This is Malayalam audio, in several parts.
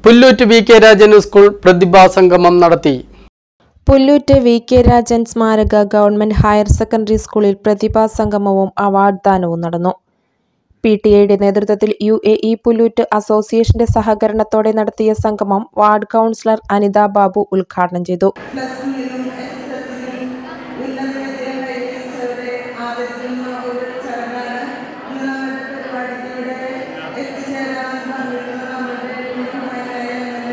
Pullut V K Rajan school പ്രതിഭാസംഗമം നടത്തി പുല്ലൂറ്റ് വി കെ രാജൻ സ്മാരക ഗവൺമെന്റ് ഹയർ സെക്കൻഡറി സ്കൂളിൽ പ്രതിഭാ സംഗമവും അവാർഡ് ദാനവും നടന്നു പി ടി എയുടെ നേതൃത്വത്തിൽ യു എ ഇ പുല്ലൂറ്റ് അസോസിയേഷന്റെ സഹകരണത്തോടെ നടത്തിയ സംഗമം വാർഡ് കൗൺസിലർ അനിത ബാബു ഉദ്ഘാടനം ചെയ്തു പ്ലസ് ടുവിലും എസ് എസ് എൽ സിയിലും ഉന്നത വിജയം കൈവരിച്ചവരെ ആദരിക്കുന്ന ഒരു ചടങ്ങാണ് ഇന്ന് നമ്മുടെ പരിപാടിക്ക് ഇവിടെ എത്തിച്ചേരാൻ വന്നിട്ടുള്ള നമ്മുടെ കുടുംബമായ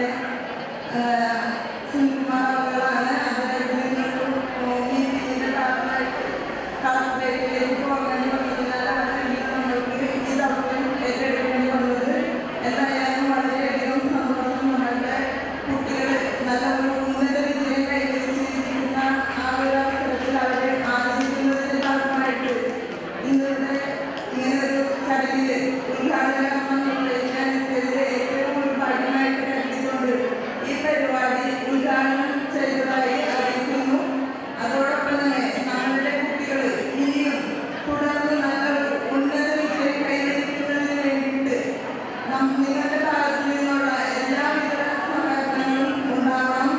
സുനിൽകുമാറുകളാണ് അദ്ദേഹത്തിന് ഒരു മീറ്റിംഗിന്റെ ഭാഗമായിട്ട് കളക്ടറേറ്റിലേക്ക് പോകാൻ വന്നതിനാലാണ് ഇന്ന് നമ്മൾക്ക് ഈ ദൗത്യം ഏറ്റെടുക്കേണ്ടി വന്നത് എന്തായാലും വളരെയധികം സന്തോഷം നമ്മളുടെ കുട്ടികൾ നല്ല ഒരു ഉന്നത വിജയം കൈവരിച്ചിരിക്കുന്ന ആ ഒരു അവസരത്തിൽ അവരെ ആദരിക്കുന്നതിന്റെ ഭാഗമായിട്ട് ഇന്നത്തെ ഇങ്ങനൊരു ചടങ്ങിൽ ഉദ്ഘാടനം നിർവഹിക്കാനെത്തിയതിൽ ഏറ്റവും ഒരു ഭാഗ്യമായിട്ട് കരുതിക്കൊണ്ട് ഈ പരിപാടി ഉദ്ഘാടനം ചെയ്തതായി അറിയിക്കുന്നു അതോടൊപ്പം തന്നെ നമ്മളുടെ കുട്ടികൾ ഇനിയും തുടർന്ന് നല്ലൊരു ഉന്നത വിജയം കൈവരിക്കുന്നതിന് വേണ്ടിയിട്ട് നം- നിങ്ങളുടെ ഭാഗത്തു നിന്നുള്ള എല്ലാവിധ സഹകരണങ്ങളും ഉണ്ടാവണം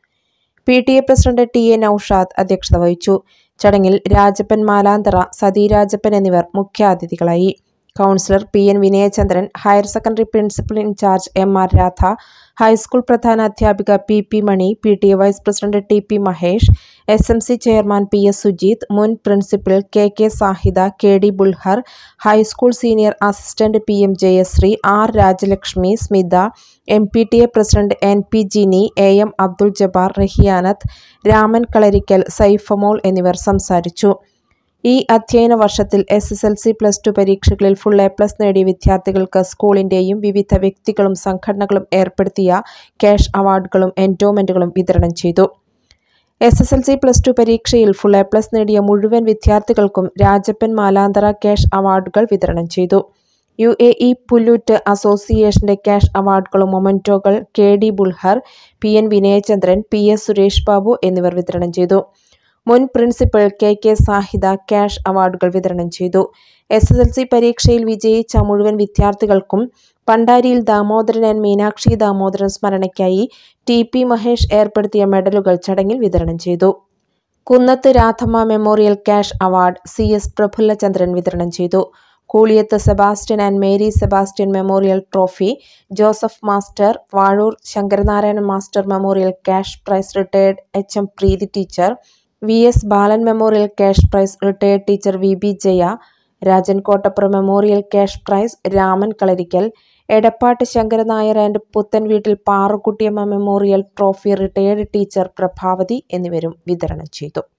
P T A president T A Naushad അധ്യക്ഷത വഹിച്ചു ചടങ്ങിൽ രാജപ്പൻ മാലാന്തറ സതി രാജപ്പൻ എന്നിവർ മുഖ്യാതിഥികളായി councillor P N Vinayachandran higher secondary principal in charge M R Radha high school പ്രധാന അധ്യാപിക P P Mani P T A vice president T P Mahesh S M C chairman P S Sujeeth മുൻ principal K K Sahida K D Bulhar high school senior assistant P M Jayasree R Rajalakshmi Smitha M P T A president N P Jini A M Abdul Jabbar Rahiyanath Raman Kalarikkal Saifamol എന്നിവർ സംസാരിച്ചു ഈ അധ്യയന വർഷത്തിൽ S S L C plus two പരീക്ഷകളിൽ ഫുൾ എ പ്ലസ് നേടിയ വിദ്യാർത്ഥികൾക്ക് സ്കൂളിൻ്റെയും വിവിധ വ്യക്തികളും സംഘടനകളും ഏർപ്പെടുത്തിയ ക്യാഷ് അവാർഡുകളും എൻഡോമെൻറ്റുകളും വിതരണം ചെയ്തു S S L C plus two പരീക്ഷയിൽ ഫുൾ എ പ്ലസ് നേടിയ മുഴുവൻ വിദ്യാർത്ഥികൾക്കും രാജപ്പൻ മാലാന്തറ ക്യാഷ് അവാർഡുകൾ വിതരണം ചെയ്തു യു എ ഇ പുല്ലൂറ്റ് അസോസിയേഷന്റെ ക്യാഷ് അവാർഡുകളും മൊമൻറ്റോകൾ K D Bulhar P N Vinayachandran P S Suresh Babu എന്നിവർ വിതരണം ചെയ്തു മുൻ principal K K Sahida cash അവാർഡുകൾ വിതരണം ചെയ്തു എസ് എസ് എൽ സി പരീക്ഷയിൽ വിജയിച്ച മുഴുവൻ വിദ്യാർത്ഥികൾക്കും പണ്ടാരിയിൽ ദാമോദരൻ ആൻഡ് മീനാക്ഷി ദാമോദരൻ സ്മരണയ്ക്കായി ടി പി മഹേഷ് ഏർപ്പെടുത്തിയ മെഡലുകൾ ചടങ്ങിൽ വിതരണം ചെയ്തു Kunnath Radhamma memorial cash award C S Prafullachandran വിതരണം ചെയ്തു Kooliyath Sebastian and Mary Sebastian memorial trophy Joseph master Vazhoor Sankaranarayanan master memorial cash prize retired H M Preethi teacher V S Balan memorial cash prize retired teacher V B Jaya Rajan Kottappuram memorial cash prize Raman Kalarikkal Edappattu Sankaranair and Puthenveettil പാറുക്കുട്ടിയമ്മ memorial trophy retired teacher Prabhavathi എന്നിവരും വിതരണം ചെയ്തു